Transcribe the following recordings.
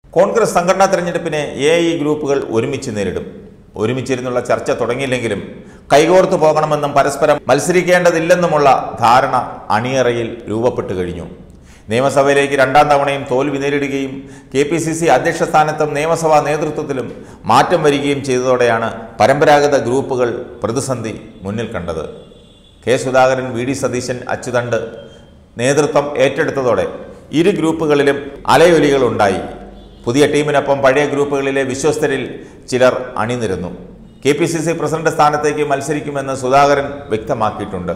കോൺഗ്രസ് സംഘടനാ തെരഞ്ഞെടുപ്പിനെ A I ഗ്രൂപ്പുകൾ ഒരുമിച്ച് നേരിടും ഒരുമിച്ചിരുന്നുള്ള ചർച്ച തുടങ്ങിയില്ലെങ്കിലും കൈകോർത്ത് പോകണമെന്നും പരസ്പരം മത്സരിക്കേണ്ടതില്ലെന്നുമുള്ള ധാരണ അണിയറയിൽ രൂപപ്പെട്ടു കഴിഞ്ഞു നിയമസഭയിലേക്ക് രണ്ടാം തവണയും തോൽവി നേരിടുകയും കെ പി സി സി അധ്യക്ഷ സ്ഥാനത്തും നിയമസഭാ നേതൃത്വത്തിലും മാറ്റം വരികയും ചെയ്തതോടെയാണ് പരമ്പരാഗത ഗ്രൂപ്പുകൾ പ്രതിസന്ധി മുന്നിൽ കണ്ടത് K Sudhakaran V D Satheesan അച്യുതണ്ട് നേതൃത്വം ഏറ്റെടുത്തതോടെ ഇരു ഗ്രൂപ്പുകളിലും അലയൊലികൾ ഉണ്ടായി പുതിയ ടീമിനൊപ്പം പഴയ ഗ്രൂപ്പുകളിലെ വിശ്വസ്തരിൽ ചിലർ അണിനിരന്നു K P C C president സ്ഥാനത്തേക്ക് മത്സരിക്കുമെന്ന് സുധാകരൻ വ്യക്തമാക്കിയിട്ടുണ്ട്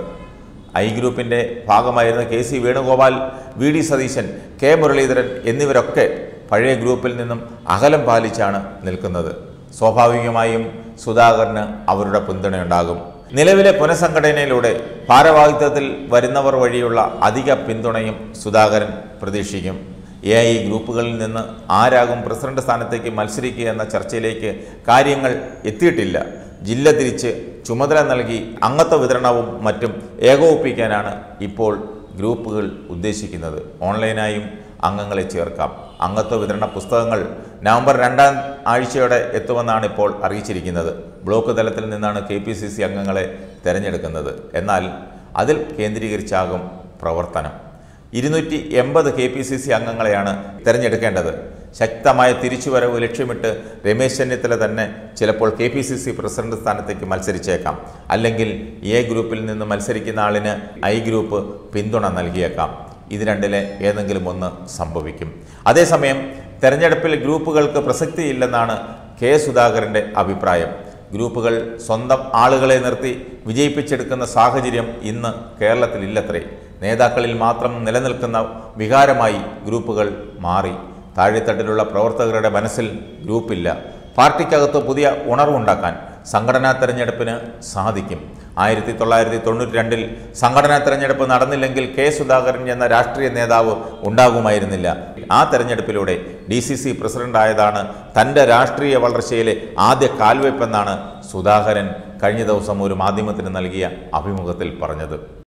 ഐ ഗ്രൂപ്പിന്റെ ഭാഗമായിരുന്ന K C Venugopal V D Satheesan K Muraleedharan എന്നിവരൊക്കെ പഴയ ഗ്രൂപ്പിൽ നിന്നും അകലം പാലിച്ചാണ് നിൽക്കുന്നത് സ്വാഭാവികമായും സുധാകരന് അവരുടെ പിന്തുണയുണ്ടാകും നിലവിലെ പുനഃസംഘടനയിലൂടെ ഭാരവാഹിത്വത്തിൽ വരുന്നവർ വഴിയുള്ള അധിക പിന്തുണയും സുധാകരൻ പ്രതീക്ഷിക്കും എ ഐ ഗ്രൂപ്പുകളിൽ നിന്ന് ആരാകും പ്രസിഡന്റ് സ്ഥാനത്തേക്ക് മത്സരിക്കുക എന്ന ചർച്ചയിലേക്ക് കാര്യങ്ങൾ എത്തിയിട്ടില്ല ജില്ല തിരിച്ച് ചുമതല നൽകി അംഗത്വ വിതരണവും മറ്റും ഏകോപിപ്പിക്കാനാണ് ഇപ്പോൾ ഗ്രൂപ്പുകൾ ഉദ്ദേശിക്കുന്നത് ഓൺലൈനായും അംഗങ്ങളെ ചേർക്കാം അംഗത്വ വിതരണ പുസ്തകങ്ങൾ നവംബർ രണ്ടാം ആഴ്ചയോടെ എത്തുമെന്നാണ് ഇപ്പോൾ അറിയിച്ചിരിക്കുന്നത് ബ്ലോക്ക് തലത്തിൽ നിന്നാണ് കെ പി സി സി അംഗങ്ങളെ തിരഞ്ഞെടുക്കുന്നത് എന്നാൽ അതിൽ കേന്ദ്രീകരിച്ചാകും പ്രവർത്തനം ഇരുന്നൂറ്റി എൺപത് കെ പി സി സി അംഗങ്ങളെയാണ് തിരഞ്ഞെടുക്കേണ്ടത് ശക്തമായ തിരിച്ചുവരവ് ലക്ഷ്യമിട്ട് രമേശ് ചെന്നിത്തല തന്നെ ചിലപ്പോൾ K P C C president സ്ഥാനത്തേക്ക് മത്സരിച്ചേക്കാം അല്ലെങ്കിൽ എ ഗ്രൂപ്പിൽ നിന്ന് മത്സരിക്കുന്ന ആളിന് ഐ ഗ്രൂപ്പ് പിന്തുണ നൽകിയേക്കാം ഇത് രണ്ടിലെ ഏതെങ്കിലും ഒന്ന് സംഭവിക്കും അതേസമയം തെരഞ്ഞെടുപ്പിൽ ഗ്രൂപ്പുകൾക്ക് പ്രസക്തിയില്ലെന്നാണ് കെ സുധാകരൻ്റെ അഭിപ്രായം ഗ്രൂപ്പുകൾ സ്വന്തം ആളുകളെ നിർത്തി വിജയിപ്പിച്ചെടുക്കുന്ന സാഹചര്യം ഇന്ന് കേരളത്തിലില്ലത്രേ നേതാക്കളിൽ മാത്രം നിലനിൽക്കുന്ന വികാരമായി ഗ്രൂപ്പുകൾ മാറി താഴെത്തട്ടിലുള്ള പ്രവർത്തകരുടെ മനസ്സിൽ ഗ്രൂപ്പില്ല പാർട്ടിക്കകത്ത് പുതിയ ഉണർവുണ്ടാക്കാൻ സംഘടനാ തെരഞ്ഞെടുപ്പിന് സാധിക്കും ആയിരത്തി തൊള്ളായിരത്തി തൊണ്ണൂറ്റി രണ്ടിൽ സംഘടനാ തെരഞ്ഞെടുപ്പ് നടന്നില്ലെങ്കിൽ കെ സുധാകരൻ എന്ന രാഷ്ട്രീയ നേതാവ് ഉണ്ടാകുമായിരുന്നില്ല ആ തെരഞ്ഞെടുപ്പിലൂടെ ഡി സി സി പ്രസിഡന്റായതാണ് തൻ്റെ രാഷ്ട്രീയ വളർച്ചയിലെ ആദ്യ കാൽവയ്പെന്നാണ് സുധാകരൻ കഴിഞ്ഞ ദിവസം ഒരു മാധ്യമത്തിന് നൽകിയ അഭിമുഖത്തിൽ പറഞ്ഞത്